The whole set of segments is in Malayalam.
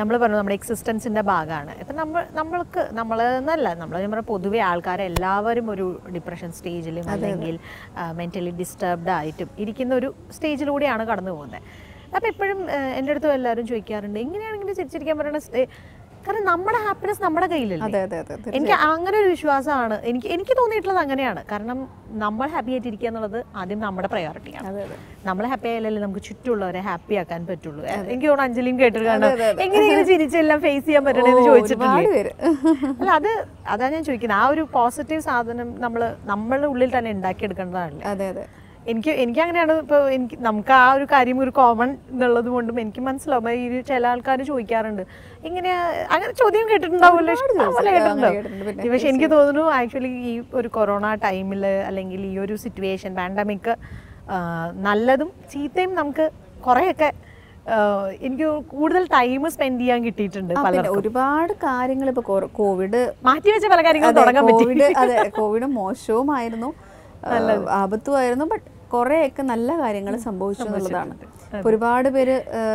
നമ്മൾ പറഞ്ഞു നമ്മുടെ എക്സിസ്റ്റൻസിൻ്റെ ഭാഗമാണ് ഇപ്പം നമ്മൾ നമ്മൾക്ക് നമ്മൾ എന്നല്ല നമ്മൾ നമ്മുടെ പൊതുവെ ആൾക്കാരെ എല്ലാവരും ഒരു ഡിപ്രഷൻ സ്റ്റേജിലും അല്ലെങ്കിൽ മെൻ്റലി ഡിസ്റ്റർബ്ഡ് ആയിട്ടും ഇരിക്കുന്ന ഒരു സ്റ്റേജിലൂടെയാണ് കടന്നു പോകുന്നത് അപ്പോൾ എപ്പോഴും എൻ്റെ അടുത്തും എല്ലാവരും ചോദിക്കാറുണ്ട് എങ്ങനെയാണെങ്കിലും ചിരിച്ചിരിക്കാൻ പറയുന്ന സ്റ്റേ- കാരണം നമ്മുടെ ഹാപ്പിനെസ് നമ്മുടെ കയ്യിലല്ലേ അതെ അതെ അതെ അതെ എനിക്ക് അങ്ങനെ ഒരു വിശ്വാസമാണ് എനിക്ക് എനിക്ക് തോന്നിയിട്ടുള്ളത് അങ്ങനെയാണ് കാരണം നമ്മൾ ഹാപ്പി ആയിട്ടിരിക്കുക എന്നുള്ളത് ആദ്യം നമ്മുടെ പ്രയോറിറ്റിയാണ് അതെ അതെ നമ്മൾ ഹാപ്പി ആയാലല്ലേ നമുക്ക് ചുറ്റുമുള്ളവരെ ഹാപ്പി ആക്കാൻ പറ്റുള്ളൂ എനിക്ക് തോന്നുന്നു അഞ്ജലിയും കേട്ടിട്ട് കാണാം എങ്ങനെയെങ്കിലും ചിരിച്ചെല്ലാം ഫേസ് ചെയ്യാൻ പറ്റണമെന്ന് ചോദിച്ചിട്ടില്ലേ ഒരുപാട് പേര് അല്ല അത് അതാ ഞാൻ ചോദിക്കുന്നത് ആ ഒരു പോസിറ്റീവ് സാധനം നമ്മൾ നമ്മളുടെ ഉള്ളിൽ തന്നെ ഉണ്ടാക്കിയെടുക്കേണ്ടതാണല്ലേ അതെ അതെ എനിക്ക് എനിക്ക് അങ്ങനെയാണ് ഇപ്പോൾ എനിക്ക് നമുക്ക് ആ ഒരു കാര്യം ഒരു കോമൺ എന്നുള്ളത് കൊണ്ടും എനിക്ക് മനസ്സിലാവും ഈ ഒരു ചില ആൾക്കാർ ചോദിക്കാറുണ്ട് ഇങ്ങനെ അങ്ങനെ ചോദ്യം കേട്ടിട്ടുണ്ടാവുമല്ലോ ഇഷ്ടംപോലെ അങ്ങനെ കേട്ടിട്ടുണ്ടാവും കേട്ടിട്ടുണ്ട് പിന്നെ. പക്ഷെ എനിക്ക് തോന്നുന്നു ആക്ച്വലി ഈ ഒരു കൊറോണ ടൈമിൽ അല്ലെങ്കിൽ ഈ ഒരു സിറ്റുവേഷൻ പാൻഡമിക് നല്ലതും ചീത്തയും നമുക്ക് കുറേയൊക്കെ ആ, എനിക്ക് കൂടുതൽ ടൈം സ്പെൻഡ് ചെയ്യാൻ കിട്ടിയിട്ടുണ്ട് ആ, പല പിന്നെ ഒരുപാട് കാര്യങ്ങൾ ഇപ്പൊ കൊറ- കോവിഡ് മാറ്റിവെച്ച പല കാര്യങ്ങളും അതെ, തുടങ്ങാൻ പറ്റി കോവിഡ് അതെ കോവിഡ് മോശവുമായിരുന്നു ആ, ആപത്തുമായിരുന്നു ബട്ട് കുറേയൊക്കെ നല്ല കാര്യങ്ങൾ സംഭവിച്ചു എന്നുള്ളതാണ് ഇപ്പൊ ഒരുപാട് പേര്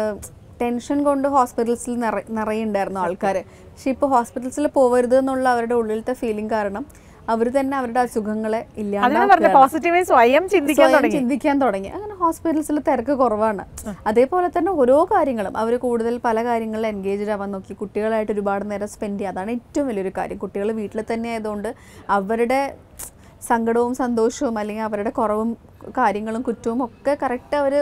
ടെൻഷൻ കൊണ്ട് ഹോസ്പിറ്റൽസിൽ നിറയുണ്ടായിരുന്നു ആൾക്കാർ പക്ഷെ ഇപ്പോൾ ഹോസ്പിറ്റൽസിൽ പോവരുത് എന്നുള്ള അവരുടെ ഉള്ളിലത്തെ ഫീലിംഗ് കാരണം അവർ തന്നെ അവരുടെ അസുഖങ്ങളെ അതിനാ ഇല്ലാണ്ടാക്കുകയാണ്. പറഞ്ഞ പോസിറ്റീവായി സ്വയം ചിന്തിക്കാൻ സ്വയം തുടങ്ങി ചിന്തിക്കാൻ തുടങ്ങി അങ്ങനെ ഹോസ്പിറ്റൽസിൽ തിരക്ക് കുറവാണ് അതേപോലെ തന്നെ ഓരോ കാര്യങ്ങളും അവർ കൂടുതൽ പല കാര്യങ്ങളിൽ എൻഗേജ്ഡ് ആവാൻ നോക്കി കുട്ടികളായിട്ട് ഒരുപാട് നേരം സ്പെൻഡ് ചെയ്യുക അതാണ് ഏറ്റവും വലിയൊരു കാര്യം കുട്ടികൾ വീട്ടിൽ തന്നെ ആയതുകൊണ്ട് അവരുടെ സങ്കടവും സന്തോഷവും അല്ലെങ്കിൽ അവരുടെ കുറവും കാര്യങ്ങളും കുറ്റവും ഒക്കെ കറക്റ്റ് അവർ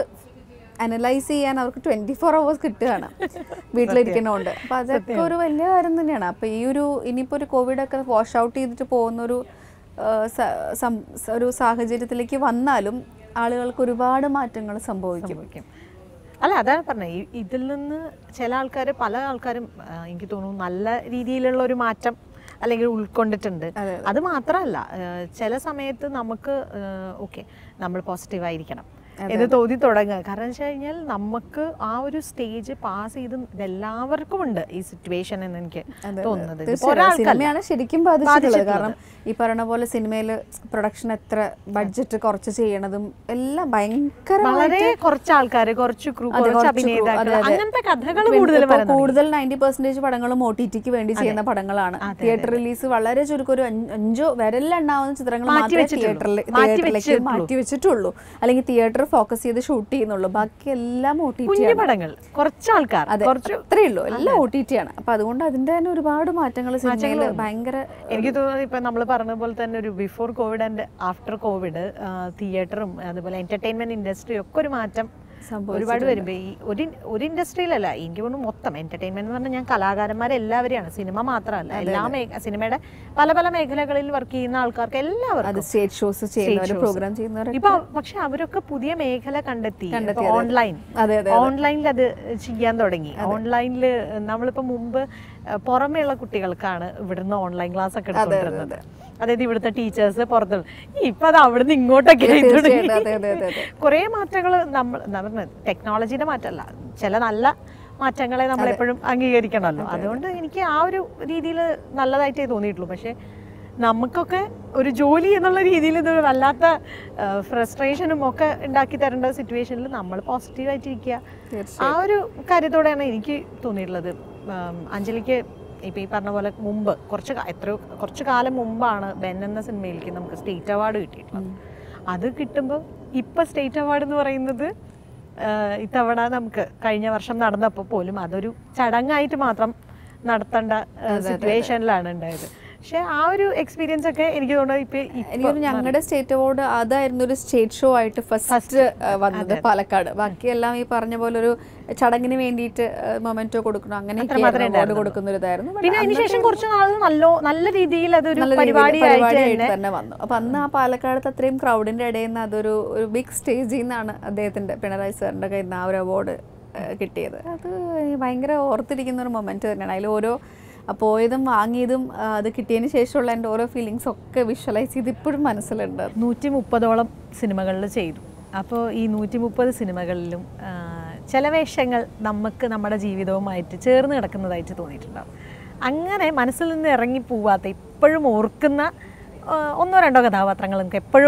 അനലൈസ് ചെയ്യാൻ അവർക്ക് ട്വൻറ്റി ഫോർ അവേഴ്സ് കിട്ടുകയാണ് വീട്ടിലിരിക്കുന്നതുകൊണ്ട് അപ്പോൾ അതൊക്കെ ഒരു വലിയ കാര്യം തന്നെയാണ് അപ്പോൾ ഈ ഒരു ഇനിയിപ്പോൾ ഒരു കോവിഡൊക്കെ വാഷ് ഔട്ട് ചെയ്തിട്ട് പോകുന്ന ഒരു ആ, സ- സം- സ- ഒരു സാഹചര്യത്തിലേക്ക് വന്നാലും ആളുകൾക്ക് ഒരുപാട് മാറ്റങ്ങൾ സംഭവിക്കും സംഭവിക്കും അല്ല അതാണ് പറഞ്ഞത് ഈ- ഇതിൽ നിന്ന് ചില ആൾക്കാർ പല ആൾക്കാരും ആ, എനിക്ക് തോന്നുന്നു നല്ല രീതിയിലുള്ള ഒരു മാറ്റം അല്ലെങ്കിൽ ഉൾക്കൊണ്ടിട്ടുണ്ട് അത് മാത്രമല്ല ആ, ചില സമയത്ത് നമുക്ക് ഓക്കെ നമ്മൾ പോസിറ്റീവായിരിക്കണം എന്ന് തോന്നി തുടങ്ങുക കാരണം വെച്ച് കഴിഞ്ഞാൽ നമുക്ക് ആ ഒരു സ്റ്റേജ് പാസ് ചെയ്ത് ഇതെല്ലാവർക്കും ഉണ്ട് ഈ സിറ്റുവേഷൻ എന്ന് എനിക്ക് തോന്നുന്നത് ഇതിപ്പോ തീർച്ചയായും ഒരാൾക്കല്ല. സിനിമയാണ് ശരിക്കും ബാധിച്ചിട്ടുള്ളത് കാരണം ഈ പറയുന്ന പോലെ സിനിമയിൽ പ്രൊഡക്ഷൻ എത്ര ബഡ്ജറ്റ് കുറച്ച് ചെയ്യണതും എല്ലാം ഭയങ്കര വളരെ കുറച്ച് ആൾക്കാർ കുറച്ച് ക്രൂ കുറച്ച് കുറച്ച് crew, അഭിനേതാക്കൾ അതെ, അതെ. അങ്ങനത്തെ കഥകൾ പിന്നെ കൂടുതൽ ഇപ്പൊ വരുന്നുണ്ട് കൂടുതൽ നയൻറ്റി പെർസെന്റേജ് പടങ്ങളും ഒ ടി ടിക്ക് വേണ്ടി ചെയ്യുന്ന പടങ്ങളാണ് തിയേറ്റർ റിലീസ് വളരെ ചുരുക്കം ഒരു അഞ്ച്- അഞ്ചോ വിരലിലെണ്ണാവുന്ന ചിത്രങ്ങൾ മാത്രമേ തിയേറ്ററിൽ തിയേറ്ററിലേക്ക് മാറ്റി വെച്ചിട്ടുള്ളൂ അല്ലെങ്കിൽ തിയേറ്റർ ഫോക്കസ് ചെയ്ത് ഷൂട്ട് ചെയ്യുന്നുള്ളൂ ബാക്കി എല്ലാം ഒ ടി ടി കുഞ്ഞു പടങ്ങൾ കുറച്ച് ആൾക്കാർ അതെ കുറച്ച് അത്രേ ഉള്ളൂ എല്ലാം ഒ ടി ടി ആണ് അപ്പൊ അതുകൊണ്ട് അതിന്റെ തന്നെ ഒരുപാട് മാറ്റങ്ങൾ സിനിമയിൽ ഭയങ്കര എനിക്ക് തോന്നുന്നത് ഇപ്പൊ നമ്മൾ പറഞ്ഞ പോലെ തന്നെ ഒരു before Covid and after Covid തിയേറ്ററും അതുപോലെ എന്റർടൈൻമെന്റ് ഇൻഡസ്ട്രി ഒക്കെ ഒരു മാറ്റം ഒരുപാട് വരുമ്പോ ഈ ഒരു ഒരു ഇൻഡസ്ട്രിയിലല്ല എനിക്ക് തോന്നുന്നു മൊത്തം എന്റർടൈൻമെന്റ് എന്ന് പറഞ്ഞാൽ ഞാൻ കലാകാരന്മാരെ എല്ലാവരെയാണ് സിനിമ മാത്രമല്ല എല്ലാ മേഖ സിനിമയുടെ പല പല മേഖലകളിൽ വർക്ക് ചെയ്യുന്ന ആൾക്കാർക്ക് എല്ലാവർക്കും അത് സ്റ്റേജ് ഷോസ് ചെയ്യുന്നവർ പ്രോഗ്രാം ചെയ്യുന്നവർ ഇപ്പൊ പക്ഷെ അവരൊക്കെ പുതിയ മേഖല കണ്ടെത്തി ഓൺലൈൻ അതെ അതെ ഓൺലൈനിൽ അത് ചെയ്യാൻ തുടങ്ങി ഓൺലൈനിൽ നമ്മളിപ്പോ മുമ്പ് അഹ് പുറമേയുള്ള കുട്ടികൾക്കാണ് ഇവിടുന്ന് ഓൺലൈൻ ക്ലാസ് ഒക്കെ എടുത്തുകൊണ്ടിരുന്നത് അതായത് ഇവിടുത്തെ ടീച്ചേഴ്സ് പുറത്ത് ഇപ്പൊ അത് അവിടുന്ന് ഇങ്ങോട്ടൊക്കെ ആയി തുടങ്ങി തീർച്ചയായിട്ടും അതെ അതെ അതെ അതെ കുറേ മാറ്റങ്ങൾ നമ്മൾ നമ്മൾ ടെക്നോളജിയുടെ മാറ്റമല്ല ചില നല്ല മാറ്റങ്ങളെ നമ്മൾ എപ്പോഴും അംഗീകരിക്കണമല്ലോ അതുകൊണ്ട് എനിക്ക് ആ ഒരു രീതിയിൽ നല്ലതായിട്ടേ തോന്നിയിട്ടുള്ളൂ പക്ഷേ നമുക്കൊക്കെ ഒരു ജോലി എന്നുള്ള രീതിയിൽ ഇത് വല്ലാത്ത ഫ്രസ്ട്രേഷനും ഒക്കെ ഉണ്ടാക്കി തരേണ്ട സിറ്റുവേഷനിൽ നമ്മൾ പോസിറ്റീവായിട്ടിരിക്കുക ആ ഒരു കാര്യത്തോടെയാണ് എനിക്ക് തോന്നിയിട്ടുള്ളത് ഉം, അഞ്ജലിക്ക് ഇപ്പം ഈ പറഞ്ഞ പോലെ മുമ്പ് കുറച്ച് കാ- എത്രയോ കുറച്ച് കാലം മുമ്പാണ് ബെൻ എന്ന സിനിമയിലേക്ക് നമുക്ക് സ്റ്റേറ്റ് അവാർഡ് കിട്ടിയിട്ടുള്ളത് അത് കിട്ടുമ്പോൾ ഇപ്പം സ്റ്റേറ്റ് അവാർഡ് എന്ന് പറയുന്നത് ആ, ഇത്തവണ നമുക്ക് കഴിഞ്ഞ വർഷം നടന്നപ്പോൾ പോലും അതൊരു ചടങ്ങായിട്ട് മാത്രം നടത്തേണ്ട സിറ്റുവേഷനിലാണ് ഉണ്ടായത് പക്ഷെ ആ ഒരു എക്സ്പീരിയൻസ് ഒക്കെ എനിക്ക് തോന്നുന്നത് ഇപ്പൊ എനിക്കൊരു ഞങ്ങളുടെ സ്റ്റേറ്റ് അവാർഡ് അതായിരുന്നു ഒരു സ്റ്റേറ്റ് ഷോ ആയിട്ട് ഫസ്റ്റ് വന്നത് പാലക്കാട് ബാക്കിയെല്ലാം ഈ പറഞ്ഞ പോലെ ഒരു ചടങ്ങിന് വേണ്ടിയിട്ട് മൊമെന്റോ കൊടുക്കണം അങ്ങനെയൊക്കെ അവാർഡ് കൊടുക്കുന്ന ഒരു ഇതായിരുന്നു But പിന്നെ അതിനുശേഷം കുറച്ച് നാൾ നല്ല നല്ല രീതിയിൽ അതൊരു നല്ല രീതിയിൽ പരിപാടിയായിട്ട് പരിപാടിയായിട്ട് തന്നെ തന്നെ വന്നു അപ്പൊ അന്ന് ആ പാലക്കാടത്ത് അത്രയും ക്രൗഡിന്റെ ഇടയിൽ നിന്ന് അതൊരു ഒരു ബിഗ് സ്റ്റേജിൽ നിന്നാണ് അദ്ദേഹത്തിന്റെ പിണറായി സാറിന്റെ കയ്യിൽ നിന്ന് ആ ഒരു അവാർഡ് കിട്ടിയത് അത് ഭയങ്കര ഓർത്തിരിക്കുന്ന ഒരു മൊമെന്റ് തന്നെയാണ് അതിൽ ഓരോ ആ പോയതും വാങ്ങിയതും ആ, അത് കിട്ടിയതിന് ശേഷമുള്ള എൻ്റെ ഓരോ ഫീലിങ്സ് ഒക്കെ വിഷ്വലൈസ് ചെയ്ത് ഇപ്പോഴും മനസ്സിലുണ്ട് നൂറ്റി മുപ്പതോളം സിനിമകളിൽ ചെയ്തു അപ്പോൾ ഈ നൂറ്റി മുപ്പത് സിനിമകളിലും ആ, ചില വേഷങ്ങൾ നമുക്ക് നമ്മുടെ ജീവിതവുമായിട്ട് ചേർന്ന് കിടക്കുന്നതായിട്ട് തോന്നിയിട്ടുണ്ടാവും അങ്ങനെ മനസ്സിൽ നിന്ന് ഇറങ്ങി പോവാത്ത ഇപ്പോഴും ഓർക്കുന്ന ആ, ഒന്നോ രണ്ടോ കഥാപാത്രങ്ങൾ നമുക്ക് എപ്പോഴും ഉണ്ടാവും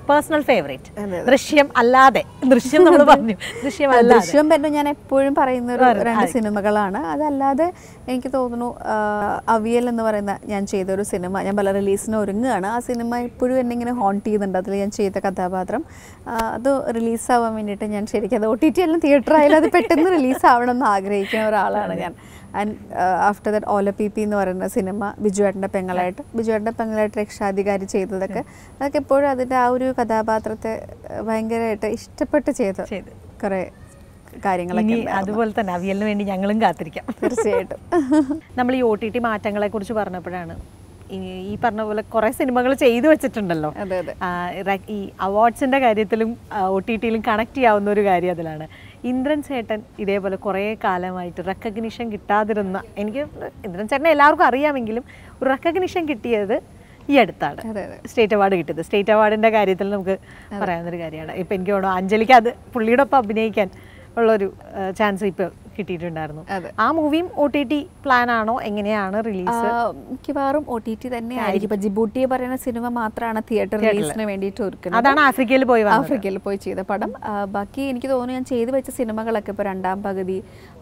പേഴ്സണൽ ഫേവറേറ്റ് ദൃശ്യം അല്ലാതെ ദൃശ്യം നമ്മൾ പറഞ്ഞു ദൃശ്യം അല്ലാതെ ദൃശ്യം തന്നെ ഞാൻ എപ്പോഴും പറയുന്ന ഒരു രണ്ട് സിനിമകളാണ് അതല്ലാതെ എനിക്ക് തോന്നുന്നു ആ, അവിയൽ എന്ന് പറയുന്ന ഞാൻ ചെയ്ത ഒരു സിനിമ ഞാൻ പല റിലീസിന് ഒരുങ്ങുകയാണ് ആ സിനിമ ഇപ്പോഴും എന്നെ ഇങ്ങനെ ഹോണ്ട് ചെയ്യുന്നുണ്ട് അതിൽ ഞാൻ ചെയ്ത കഥാപാത്രം ആ, അത് റിലീസാവാൻ വേണ്ടിയിട്ട് ഞാൻ ശരിക്കും അത് ഒ ടി ടി എല്ലാം തിയേറ്റർ ആയാലും അത് പെട്ടെന്ന് റിലീസ് ആവണം എന്ന് ആഗ്രഹിക്കുന്ന ഒരാളാണ് ഞാൻ and after that Olappeeppi എന്ന് പറയുന്ന സിനിമ ബിജുവേട്ടൻ്റെ പെങ്ങളായിട്ട് ബിജുവേട്ടൻ്റെ പെങ്ങളായിട്ട് രക്ഷാധികാരി ചെയ്തതൊക്കെ അതൊക്കെ എപ്പോഴും അതിൻ്റെ ആ ഒരു കഥാപാത്രത്തെ ആ, ഭയങ്കരമായിട്ട് ഇഷ്ടപ്പെട്ട് ചെയ്ത ചെയ്ത്. കുറേ കാര്യങ്ങളൊക്കെ ഇനി ഉണ്ടായിരുന്നു. അതുപോലെ തന്നെ അവിയലിന് വേണ്ടി ഞങ്ങളും കാത്തിരിക്കാം തീർച്ചയായിട്ടും നമ്മൾ ഈ ഒ ടി ടി മാറ്റങ്ങളെ കുറിച്ച് പറഞ്ഞപ്പോഴാണ് ഈ ഈ പറഞ്ഞ പോലെ കുറേ സിനിമകൾ ചെയ്തു വെച്ചിട്ടുണ്ടല്ലോ അതെ അതെ ആ, റ- ഈ അവാർഡ്സിന്റെ കാര്യത്തിലും ഒ ടി ടിയിലും കണക്ട് ചെയ്യാവുന്ന ഒരു കാര്യം അതിലാണ് ഇന്ദ്രൻ ചേട്ടൻ ഇതേപോലെ കുറേ കാലമായിട്ട് റെക്കഗ്നിഷൻ കിട്ടാതിരുന്ന എനിക്ക് ഇന്ദ്രൻ ചേട്ടനെ എല്ലാവർക്കും അറിയാമെങ്കിലും ഒരു റെക്കഗ്നിഷൻ കിട്ടിയത് ഈ അടുത്താണ് അതെ അതെ സ്റ്റേറ്റ് അവാർഡ് കിട്ടിയത് സ്റ്റേറ്റ് അവാർഡിന്റെ കാര്യത്തിൽ നമുക്ക് പറയാവുന്നൊരു കാര്യമാണ് ഇപ്പം എനിക്ക് തോന്നുന്നു അഞ്ജലിക്ക് അത് പുള്ളിയുടെ ഒപ്പം അഭിനയിക്കാൻ ഉള്ളൊരു ചാൻസ് ഇപ്പോൾ കിട്ടിയിട്ടുണ്ടായിരുന്നു അതെ. ആ മൂവിയും ഒ ടി ടി പ്ലാൻ ആണോ എങ്ങനെയാണ് റിലീസ് ആ, മിക്കവാറും ഒ ടി ടി തന്നെ ആയിരിക്കും ഇപ്പൊ ജിബൂട്ടി പറയുന്ന സിനിമ മാത്രമാണ് തിയേറ്റർ റിലീസിന് വേണ്ടിയിട്ട് ഒരുക്കുന്നത് അതാണ് ആഫ്രിക്കയിൽ പോയി വന്നത് ആഫ്രിക്കയിൽ പോയി ചെയ്ത പടം ആ, ബാക്കി എനിക്ക് തോന്നുന്നു ഞാൻ ചെയ്തു വെച്ച സിനിമകളൊക്കെ ഇപ്പോൾ രണ്ടാം പകുതി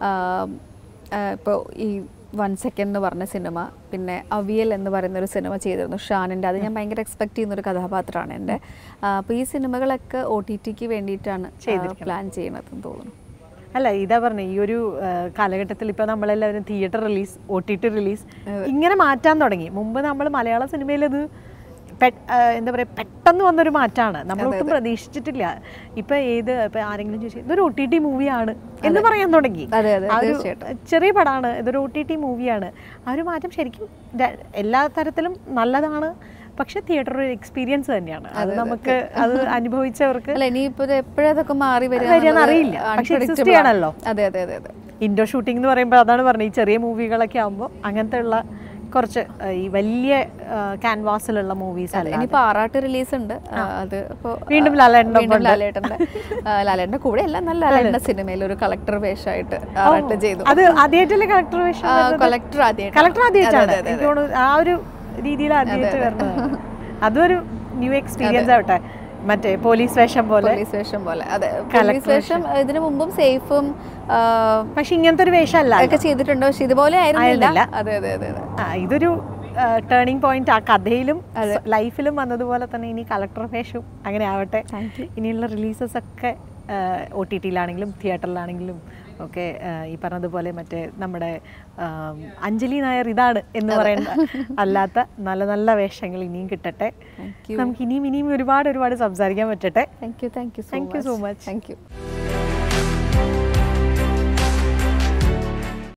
ഇപ്പോൾ ഈ വൺ സെക്കൻഡ് എന്ന് പറഞ്ഞ സിനിമ പിന്നെ അവിയൽ എന്ന് പറയുന്ന ഒരു സിനിമ ചെയ്തിരുന്നു ഷാനിൻ്റെ അത് ഞാൻ ഭയങ്കര എക്സ്പെക്ട് ചെയ്യുന്ന ഒരു കഥാപാത്രമാണ് എൻ്റെ അപ്പോൾ ഈ സിനിമകളൊക്കെ ഒ ടി ടിക്ക് വേണ്ടിയിട്ടാണ് പ്ലാൻ ചെയ്യുന്നതെന്ന് തോന്നുന്നു അല്ല ഇതാ പറഞ്ഞ ഈ ഒരു ആ, കാലഘട്ടത്തിൽ ഇപ്പൊ നമ്മളെല്ലാവരും theatre release O T T release ഇങ്ങനെ മാറ്റാൻ തുടങ്ങി മുമ്പ് നമ്മൾ മലയാള സിനിമയിൽ അത് പെ- ആ, എന്താ പറയാ പെട്ടെന്ന് വന്നൊരു മാറ്റാണ് നമ്മൾ ഒട്ടും പ്രതീക്ഷിച്ചിട്ടില്ല ഇപ്പൊ ഏത് ഇപ്പൊ ആരെങ്കിലും ചോദിച്ചു ഇതൊരു ഒ ടി ടി മൂവിയാണ് എന്ന് പറയാൻ തുടങ്ങി അതെ അതെ ആ ഒരു തീർച്ചയായിട്ടും ചെറിയ പടമാണ് ഇതൊരു ഒ ടി ടി മൂവിയാണ് ആ ഒരു മാറ്റം ശരിക്കും ര- എല്ലാ തരത്തിലും നല്ലതാണ് പക്ഷെ തിയേറ്റർ ഒരു എക്സ്പീരിയൻസ് തന്നെയാണ് അത് നമുക്ക് അത് അനുഭവിച്ചവർക്ക് അല്ല ഇനിയിപ്പോൾ ഇത് എപ്പോഴതൊക്കെ മാറി വരിക വരികയെന്ന് എന്നുള്ളത് അറിയില്ല. പക്ഷെ exist unpredictable ആണ്. ചെയ്യണമല്ലോ. അതെ അതെ അതെ അതെ ഇൻഡോർ ഷൂട്ടിംഗ് എന്ന് പറയുമ്പോൾ അതാണ് പറഞ്ഞത് ഈ ചെറിയ മൂവികളൊക്കെ ആകുമ്പോൾ അങ്ങനത്തെ ഉള്ള കുറച്ച് ആ, ഈ വലിയ ക്യാൻവാസിലുള്ള മൂവീസ് അല്ല ഇനിയിപ്പോ ആറാട്ട് റിലീസ് ഉണ്ട് ആ, അത് ഇപ്പോ വീണ്ടും ലാലേട്ടൻ്റെ വീണ്ടും ലാലേട്ടന്റെ ആ, ലാലേട്ടന്റെ കൂടെ അല്ല നല്ല ലാലേട്ടന്റെ സിനിമയിൽ ഒരു കളക്ടർ വേഷമായിട്ട് ആറാട്ട് ചെയ്തു അത് ആദ്യമായിട്ടല്ലേ കളക്ടർ വേഷം കളക്ടർ ആദ്യമായിട്ട് കളക്ടർ ആദ്യമായിട്ടാണ് എനിക്ക് തോന്നുന്നു ആ ഒരു രീതിയിൽ ആദ്യമായിട്ട് വരുന്നത് അതൊരു ന്യൂ എക്സ്പീരിയൻസ് ആവട്ടെ മറ്റേ പോലീസ് വേഷം പോലെ പോലീസ് വേഷം പോലെ അതെ പോലീസ് വേഷം ഇതിനു മുമ്പും സേഫും ആ, പക്ഷെ ഇങ്ങനത്തെ ഒരു വേഷമല്ല ഒക്കെ ചെയ്തിട്ടുണ്ട് പക്ഷെ ഇതുപോലെ ആയിരുന്നില്ല ആയിരുന്നില്ല. അതെ അതെ അതെ അതെ ആ ഇതൊരു ടേണിംഗ് പോയിന്റ് ആ കഥയിലും ലൈഫിലും വന്നതുപോലെ തന്നെ ഇനി കളക്ടർ വേഷവും അങ്ങനെ ആവട്ടെ Thank ഇനിയുള്ള റിലീസസ് ഒക്കെ ഒ ടി ടിയിലാണെങ്കിലും തിയേറ്ററിലാണെങ്കിലും ഒക്കെ ആ, ഈ പറഞ്ഞതുപോലെ മറ്റേ നമ്മുടെ ആ, അഞ്ജലി നായർ ഇതാണ് എന്ന് പറയുന്ന അല്ലാത്ത നല്ല നല്ല വേഷങ്ങൾ ഇനിയും കിട്ടട്ടെ Thank you. നമുക്ക് ഇനിയും ഇനിയും ഒരുപാട് ഒരുപാട് സംസാരിക്കാൻ പറ്റട്ടെ thank you thank you Thank you so much. Thank U